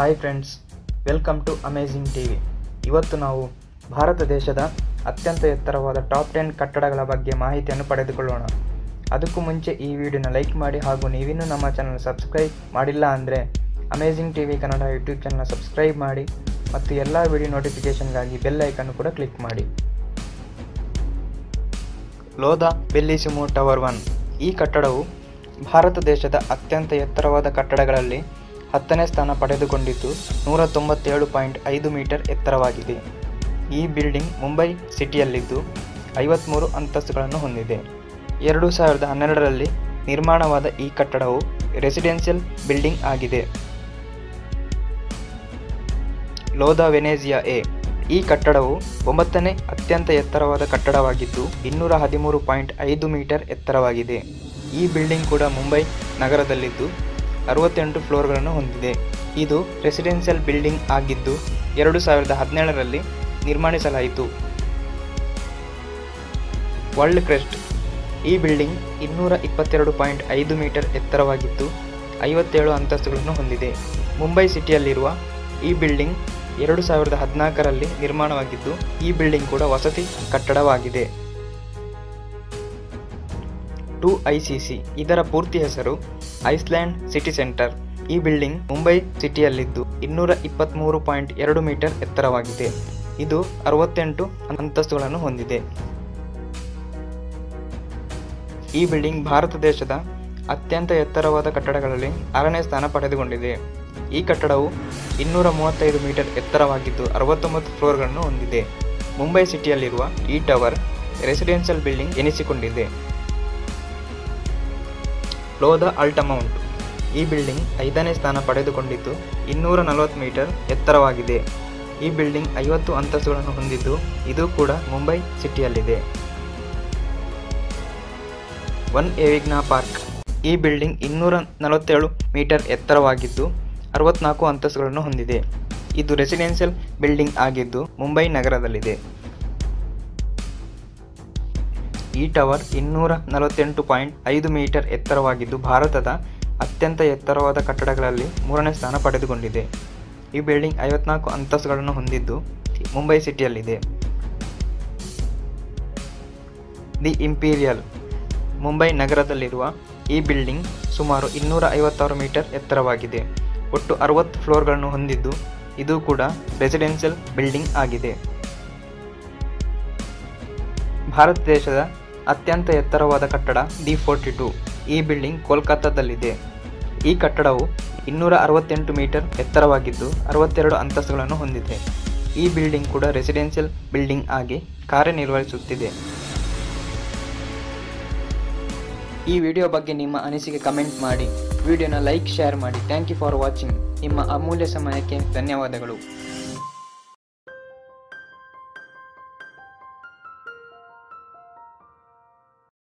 hi friends welcome to amazing T V ಇವತ್ತು ನಾವು ಭಾರತ ದೇಶದ ಅತ್ಯಂತ ಎತ್ತರವಾದ ಟಾಪ್ ಟೆನ್ ಕಟ್ಟಡಗಳ ಬಗ್ಗೆ ಮಾಹಿತಿಯನ್ನು ಪಡೆದುಕೊಳ್ಳೋಣ ಅದಕ್ಕೂ ಮುಂಚೆ ಈ ವಿಡಿಯೋನ ಲೈಕ್ ಮಾಡಿ ಹಾಗೂ ನೀವಿನ್ನೂ ನಮ್ಮ ಚಾನಲ್ ಸಬ್ಸ್ಕ್ರೈಬ್ ಮಾಡಿಲ್ಲ ಅಂದರೆ amazing T V Kannada YouTube channel subscribe ಮಾಡಿ ಮತ್ತು ಎಲ್ಲ ವಿಡಿಯೋ ನೋಟಿಫಿಕೇಷನ್ಗಾಗಿ ಬೆಲ್ ಐಕನ್ ಕೂಡ ಕ್ಲಿಕ್ ಮಾಡಿ ಲೋಧಾ ಬೆಲ್ಲಿಸಿಮೋ ಟವರ್ ಒನ್ ಈ ಕಟ್ಟಡವು ಭಾರತ ದೇಶದ ಅತ್ಯಂತ ಎತ್ತರವಾದ ಕಟ್ಟಡಗಳಲ್ಲಿ ಹತ್ತನೇ ಸ್ಥಾನ ಪಡೆದುಕೊಂಡಿದ್ದು ನೂರ ತೊಂಬತ್ತೇಳು ಪಾಯಿಂಟ್ ಐದು ಮೀಟರ್ ಎತ್ತರವಾಗಿದೆ ಈ ಬಿಲ್ಡಿಂಗ್ ಮುಂಬೈ ಸಿಟಿಯಲ್ಲಿದ್ದು ಐವತ್ತ್ಮೂರು ಅಂತಸ್ತುಗಳನ್ನು ಹೊಂದಿದೆ ಎರಡು ಸಾವಿರದ ಹನ್ನೆರಡರಲ್ಲಿ ನಿರ್ಮಾಣವಾದ ಈ ಕಟ್ಟಡವು ರೆಸಿಡೆನ್ಷಿಯಲ್ ಬಿಲ್ಡಿಂಗ್ ಆಗಿದೆ ಲೋಧಾ ವೆನೇಜಿಯಾ ಎ ಈ ಕಟ್ಟಡವು ಒಂಬತ್ತನೇ ಅತ್ಯಂತ ಎತ್ತರವಾದ ಕಟ್ಟಡವಾಗಿದ್ದು ಇನ್ನೂರ ಹದಿಮೂರು ಪಾಯಿಂಟ್ ಐದು ಮೀಟರ್ ಎತ್ತರವಾಗಿದೆ ಈ ಬಿಲ್ಡಿಂಗ್ ಕೂಡ ಮುಂಬೈ ನಗರದಲ್ಲಿದ್ದು ಅರವತ್ತೆಂಟು ಫ್ಲೋರ್ಗಳನ್ನು ಹೊಂದಿದೆ ಇದು ರೆಸಿಡೆನ್ಷಿಯಲ್ ಬಿಲ್ಡಿಂಗ್ ಆಗಿದ್ದು ಎರಡು ಸಾವಿರದ ಹದಿನೇಳರಲ್ಲಿ ನಿರ್ಮಾಣಿಸಲಾಯಿತು ವರ್ಲ್ಡ್ ಕ್ರೆಸ್ಟ್ ಈ ಬಿಲ್ಡಿಂಗ್ ಇನ್ನೂರ ಇಪ್ಪತ್ತೆರಡು ಪಾಯಿಂಟ್ ಐದು ಮೀಟರ್ ಎತ್ತರವಾಗಿದ್ದು ಐವತ್ತೇಳು ಅಂತಸ್ತುಗಳನ್ನು ಹೊಂದಿದೆ ಮುಂಬೈ ಸಿಟಿಯಲ್ಲಿರುವ ಈ ಬಿಲ್ಡಿಂಗ್ ಎರಡು ಸಾವಿರದ ಹದಿನಾಲ್ಕರಲ್ಲಿ ನಿರ್ಮಾಣವಾಗಿದ್ದು ಈ ಬಿಲ್ಡಿಂಗ್ ಕೂಡ ವಸತಿ ಕಟ್ಟಡವಾಗಿದೆ ಟು ಐಸಿಸಿ ಇದರ ಪೂರ್ತಿ ಹೆಸರು ಐಸ್ಲ್ಯಾಂಡ್ ಸಿಟಿ ಸೆಂಟರ್ ಈ ಬಿಲ್ಡಿಂಗ್ ಮುಂಬೈ ಸಿಟಿಯಲ್ಲಿದ್ದು ಇನ್ನೂರ ಇಪ್ಪತ್ತ್ಮೂರು ಪಾಯಿಂಟ್ ಎರಡು ಮೀಟರ್ ಎತ್ತರವಾಗಿದೆ ಇದು ಅರವತ್ತೆಂಟು ಅಂತಸ್ತುಗಳನ್ನು ಹೊಂದಿದೆ ಈ ಬಿಲ್ಡಿಂಗ್ ಭಾರತ ದೇಶದ ಅತ್ಯಂತ ಎತ್ತರವಾದ ಕಟ್ಟಡಗಳಲ್ಲಿ ಆರನೇ ಸ್ಥಾನ ಪಡೆದುಕೊಂಡಿದೆ ಈ ಕಟ್ಟಡವು ಇನ್ನೂರ ಮೂವತ್ತೈದು ಮೀಟರ್ ಎತ್ತರವಾಗಿದ್ದು ಅರವತ್ತೊಂಬತ್ತು ಫ್ಲೋರ್ಗಳನ್ನು ಹೊಂದಿದೆ ಮುಂಬೈ ಸಿಟಿಯಲ್ಲಿರುವ ಈ ಟವರ್ ರೆಸಿಡೆನ್ಷಿಯಲ್ ಬಿಲ್ಡಿಂಗ್ ಎನಿಸಿಕೊಂಡಿದೆ ಲೋಧ ಅಲ್ಟಮೌಂಟ್ ಈ ಬಿಲ್ಡಿಂಗ್ ಐದನೇ ಸ್ಥಾನ ಪಡೆದುಕೊಂಡಿದ್ದು ಇನ್ನೂರ ನಲವತ್ತು ಮೀಟರ್ ಎತ್ತರವಾಗಿದೆ ಈ ಬಿಲ್ಡಿಂಗ್ ಐವತ್ತು ಅಂತಸ್ತುಗಳನ್ನು ಹೊಂದಿದ್ದು ಇದು ಕೂಡ ಮುಂಬೈ ಸಿಟಿಯಲ್ಲಿದೆ ಒನ್ ಏವಿಗ್ನಾ ಪಾರ್ಕ್ ಈ ಬಿಲ್ಡಿಂಗ್ ಇನ್ನೂರ ನಲವತ್ತೇಳು ಮೀಟರ್ ಎತ್ತರವಾಗಿದ್ದು ಅರವತ್ನಾಲ್ಕು ಅಂತಸ್ತುಗಳನ್ನು ಹೊಂದಿದೆ ಇದು ರೆಸಿಡೆನ್ಷಿಯಲ್ ಬಿಲ್ಡಿಂಗ್ ಆಗಿದ್ದು ಮುಂಬೈ ನಗರದಲ್ಲಿದೆ ಈ ಟವರ್ ಇನ್ನೂರ ನಲವತ್ತೆಂಟು ಪಾಯಿಂಟ್ ಐದು ಮೀಟರ್ ಎತ್ತರವಾಗಿದ್ದು ಭಾರತದ ಅತ್ಯಂತ ಎತ್ತರವಾದ ಕಟ್ಟಡಗಳಲ್ಲಿ ಮೂರನೇ ಸ್ಥಾನ ಪಡೆದುಕೊಂಡಿದೆ ಈ ಬಿಲ್ಡಿಂಗ್ ಐವತ್ನಾಲ್ಕು ಅಂತಸ್ತುಗಳನ್ನು ಹೊಂದಿದ್ದು ಮುಂಬೈ ಸಿಟಿಯಲ್ಲಿದೆ ದಿ ಇಂಪೀರಿಯಲ್ ಮುಂಬೈ ನಗರದಲ್ಲಿರುವ ಈ ಬಿಲ್ಡಿಂಗ್ ಸುಮಾರು ಇನ್ನೂರ ಐವತ್ತಾರು ಮೀಟರ್ ಎತ್ತರವಾಗಿದೆ ಒಟ್ಟು ಅರವತ್ತು ಫ್ಲೋರ್ಗಳನ್ನು ಹೊಂದಿದ್ದು ಇದು ಕೂಡ ರೆಸಿಡೆನ್ಷಿಯಲ್ ಬಿಲ್ಡಿಂಗ್ ಆಗಿದೆ ಭಾರತ ದೇಶದ ಅತ್ಯಂತ ಎತ್ತರವಾದ ಕಟ್ಟಡ ದಿ ಫೋರ್ಟಿ ಟು ಈ ಬಿಲ್ಡಿಂಗ್ ಕೋಲ್ಕತ್ತಾದಲ್ಲಿದೆ ಈ ಕಟ್ಟಡವು ಇನ್ನೂರ ಅರವತ್ತೆಂಟು ಮೀಟರ್ ಎತ್ತರವಾಗಿದ್ದು ಅರವತ್ತೆರಡು ಅಂತಸ್ತುಗಳನ್ನು ಹೊಂದಿದೆ ಈ ಬಿಲ್ಡಿಂಗ್ ಕೂಡ ರೆಸಿಡೆನ್ಷಿಯಲ್ ಬಿಲ್ಡಿಂಗ್ ಆಗಿ ಕಾರ್ಯನಿರ್ವಹಿಸುತ್ತಿದೆ ಈ ವಿಡಿಯೋ ಬಗ್ಗೆ ನಿಮ್ಮ ಅನಿಸಿಕೆ ಕಮೆಂಟ್ ಮಾಡಿ ವಿಡಿಯೋನ ಲೈಕ್ ಶೇರ್ ಮಾಡಿ ಥ್ಯಾಂಕ್ ಯು ಫಾರ್ ವಾಚಿಂಗ್ ನಿಮ್ಮ ಅಮೂಲ್ಯ ಸಮಯಕ್ಕೆ ಧನ್ಯವಾದಗಳು